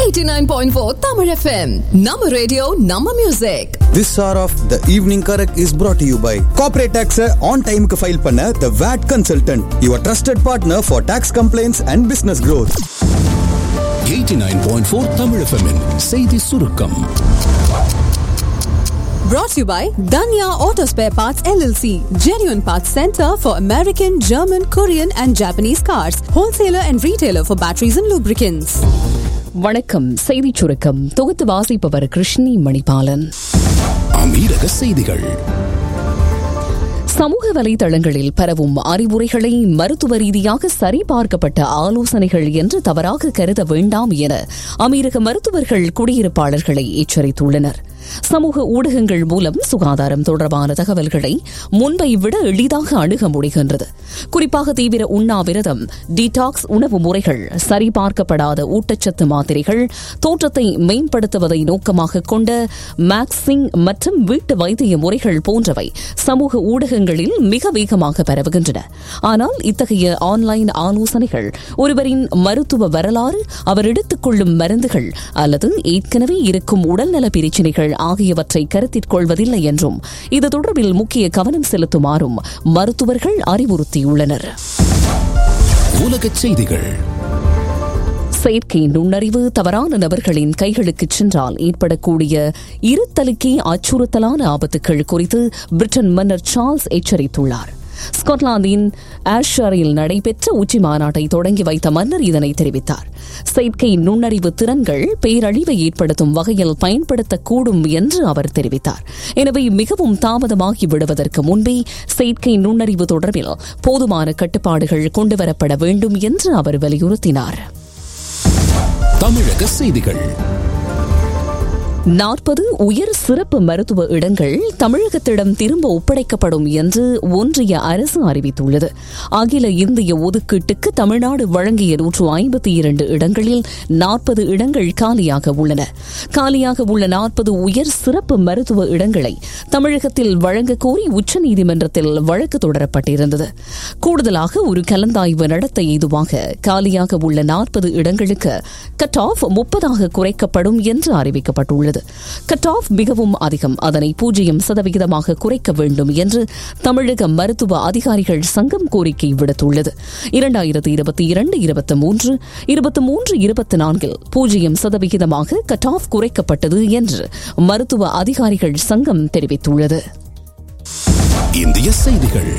89.4 Tamil FM. Nama radio, Nama music. This hour of the evening correct is brought to you by corporate tax on time க்கு file பண்ண the VAT consultant your trusted partner for tax complaints and business growth 89.4 Tamil FM -இன் செய்தி சுருக்கம் Brought to you by Danya Auto Spare Parts LLC. Genuine Parts Center for American, German, Korean and Japanese cars. Wholesaler and retailer for batteries and lubricants. வணக்கம் செய்திச் சுருக்கம் தொகுத்து வாசிப்பவர் கிருஷ்ணி மணிபாலன் அமீரக செய்திகள் சமூக வலைதளங்களில் பரவும் அறிவுரைகளை மருத்துவ ரீதியாக சரிபார்க்கப்பட்ட ஆலோசனைகள் என்று தவறாக கருத வேண்டாம் என அமீரக மருத்துவர்கள் குடியிருப்பாளர்களை எச்சரித்துள்ளனர் சமூக ஊடகங்கள் மூலம் சுகாதாரம் தொடர்பான தகவல்களை முன்பை விட எளிதாக அணுக முடிகின்றது குறிப்பாக தீவிர உண்ணாவிரதம் டீடாக்ஸ் உணவு முறைகள் சரிபார்க்கப்படாத ஊட்டச்சத்து மாத்திரைகள் தோற்றத்தை மேம்படுத்துவதை நோக்கமாக கொண்ட மேக்சிங் மற்றும் வீட்டு வைத்திய முறைகள் போன்றவை சமூக ஊடகங்களில் மிக வேகமாக பரவுகின்றன ஆனால் இத்தகைய ஆன்லைன் ஆலோசனைகள் ஒருவரின் மருத்துவ வரலாறு அவர் எடுத்துக் கொள்ளும் மருந்துகள் அல்லது ஏற்கனவே இருக்கும் உடல்நல பிரச்சினைகள் ஆகியவற்றை கருத்தில் கொள்வதில்லை என்றும் இது தொடர்பில் முக்கிய கவனம் செலுத்துமாறும் மருத்துவர்கள் அறிவுறுத்தியுள்ளனர் உலகச் செய்திகள் செயற்கை நுண்ணறிவு தவறான நபர்களின் கைகளுக்கு சென்றால் ஏற்படக்கூடிய இருத்தலுக்கே அச்சுறுத்தலான ஆபத்துகள் குறித்து பிரிட்டன் மன்னர் சார்ல்ஸ் எச்சரித்துள்ளார் ஸ்காட்லாந்தின் ஆஷரில் நடைபெற்ற உச்சி மாநாட்டை தொடங்கி வைத்த மன்னர் இதனை தெரிவித்தார் செயற்கை நுண்ணறிவு திறன்கள் பேரழிவை ஏற்படுத்தும் வகையில் பயன்படுத்தக்கூடும் என்று அவர் தெரிவித்தார் எனவே மிகவும் தாமதமாகி விடுவதற்கு முன்பே செயற்கை நுண்ணறிவு தொடர்பில் போதுமான கட்டுப்பாடுகள் கொண்டுவரப்பட வேண்டும் என்று அவர் வலியுறுத்தினார் தமிழக செய்திகள் நாற்பது உயர் சிறப்பு மருத்துவ இடங்கள் தமிழகத்திடம் திரும்ப ஒப்படைக்கப்படும் என்று ஒன்றிய அரசு அறிவித்துள்ளது அகில இந்திய ஒதுக்கீட்டுக்கு தமிழ்நாடு வழங்கிய நூற்று ஐம்பத்தி இரண்டு இடங்களில் நாற்பது இடங்கள் காலியாக உள்ளன காலியாக உள்ள நாற்பது உயர் சிறப்பு மருத்துவ இடங்களை தமிழகத்தில் வழங்க கோரி உச்சநீதிமன்றத்தில் வழக்கு தொடரப்பட்டிருந்தது கூடுதலாக ஒரு கலந்தாய்வு நடத்த ஏதுவாக காலியாக உள்ள நாற்பது இடங்களுக்கு கட் ஆஃப் முப்பதாக குறைக்கப்படும் என்று அறிவிக்கப்பட்டுள்ளது உள்ளது கட் ஆஃப் மிகவும் அதிகம் அதனை பூஜ்ஜியம் சதவிகிதமாக குறைக்க வேண்டும் என்று தமிழக மருத்துவ அதிகாரிகள் சங்கம் கோரிக்கை விடுத்துள்ளது இரண்டாயிரத்தி இருபத்தி இரண்டு இருபத்தி மூன்று இருபத்தி மூன்று இருபத்தி நான்கில் பூஜ்ஜியம் சதவிகிதமாக கட் ஆஃப் குறைக்கப்பட்டது என்று மருத்துவ அதிகாரிகள் சங்கம் தெரிவித்துள்ளது இந்திய செய்திகள்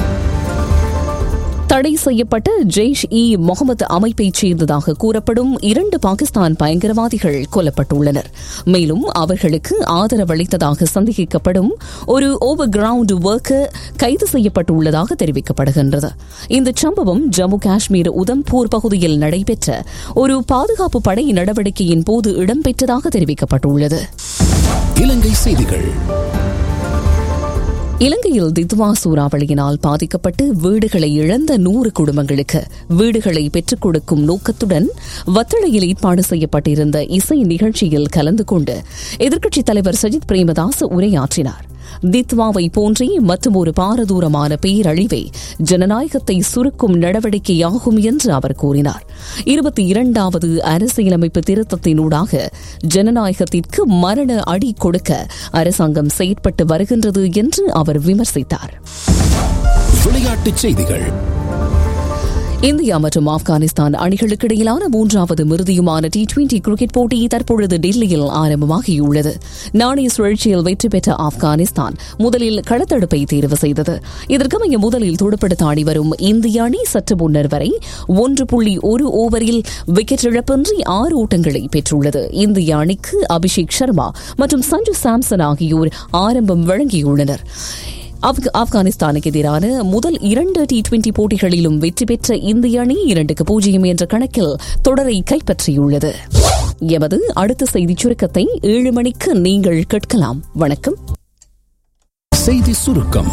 தடை செய்யப்பட்ட ஜெய்ஷ் இ முகமது அமைப்பைச் சேர்ந்ததாக கூறப்படும் இரண்டு பாகிஸ்தான் பயங்கரவாதிகள் கொல்லப்பட்டுள்ளனர் மேலும் அவர்களுக்கு ஆதரவளித்ததாக சந்தேகிக்கப்படும் ஒரு ஓவர் கிரவுண்ட் ஒர்க்கர் கைது செய்யப்பட்டுள்ளதாக தெரிவிக்கப்படுகின்றது இந்த சம்பவம் ஜம்மு காஷ்மீர் உதம்பூர் பகுதியில் நடைபெற்ற ஒரு பாதுகாப்பு படை நடவடிக்கையின் போது இடம்பெற்றதாக தெரிவிக்கப்பட்டுள்ளது இலங்கை செய்திகள் இலங்கையில் தித்வா சூறாவளியினால் பாதிக்கப்பட்டு வீடுகளை இழந்த நூறு குடும்பங்களுக்கு வீடுகளை பெற்றுக் கொடுக்கும் நோக்கத்துடன் வத்தளையில் ஏற்பாடு செய்யப்பட்டிருந்த இசை நிகழ்ச்சியில் கலந்து கொண்டு எதிர்க்கட்சித் தலைவர் சஜித் பிரேமதாஸ் உரையாற்றினார் தித்வாவை போன்றே மற்றும் ஒரு பாரதூரமான பேரழிவை ஜனநாயகத்தை சுருக்கும் நடவடிக்கையாகும் என்று அவர் கூறினார் இருபத்தி இரண்டாவது அரசியலமைப்பு திருத்தத்தினூடாக ஜனநாயகத்திற்கு மரண அடி கொடுக்க அரசாங்கம் செயற்பட்டு வருகின்றது என்று அவர் விமர்சித்தார் விளையாட்டுச் செய்திகள் இந்தியா மற்றும் ஆப்கானிஸ்தான் அணிகளுக்கு இடையிலான மூன்றாவது மிருதியுமான டி டுவெண்டி கிரிக்கெட் போட்டி தற்பொழுது டெல்லியில் ஆரம்பமாகியுள்ளது நாணய சுழற்சியில் வெற்றி பெற்ற ஆப்கானிஸ்தான் முதலில் களத்தடுப்பை தேர்வு செய்தது இதற்கமைய முதலில் துடுப்படுத்த ஆடி வரும் இந்திய அணி சற்று முன்னர் வரை ஒன்று புள்ளி ஒரு ஓவரில் விக்கெட் இழப்பின்றி ஆறு ஓட்டங்களை பெற்றுள்ளது இந்திய அணிக்கு அபிஷேக் சர்மா மற்றும் சஞ்சு சாம்சன் ஆகியோர் ஆரம்பம் வழங்கியுள்ளனர் ஆப்கானிஸ்தானுக்கு எதிரான முதல் இரண்டு டி டுவெண்டி போட்டிகளிலும் வெற்றி பெற்ற இந்திய அணி இரண்டுக்கு பூஜ்ஜியம் என்ற கணக்கில் தொடரை கைப்பற்றியுள்ளது எமது அடுத்த செய்திச் சுருக்கத்தை ஏழு மணிக்கு நீங்கள் கேட்கலாம் வணக்கம் செய்தி சுருக்கம்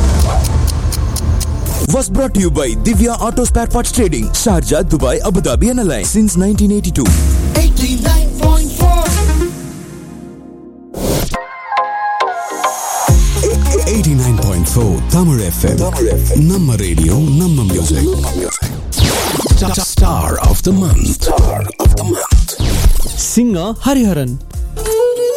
was brought to you by Divya Auto Spare Parts Trading Sharjah Dubai Abu Dhabi and Alliance since 1982 89.4 Tamil FM நம்ம ரேடியோ நம்ம music Star of the month. Star of the month. singer Hariharan.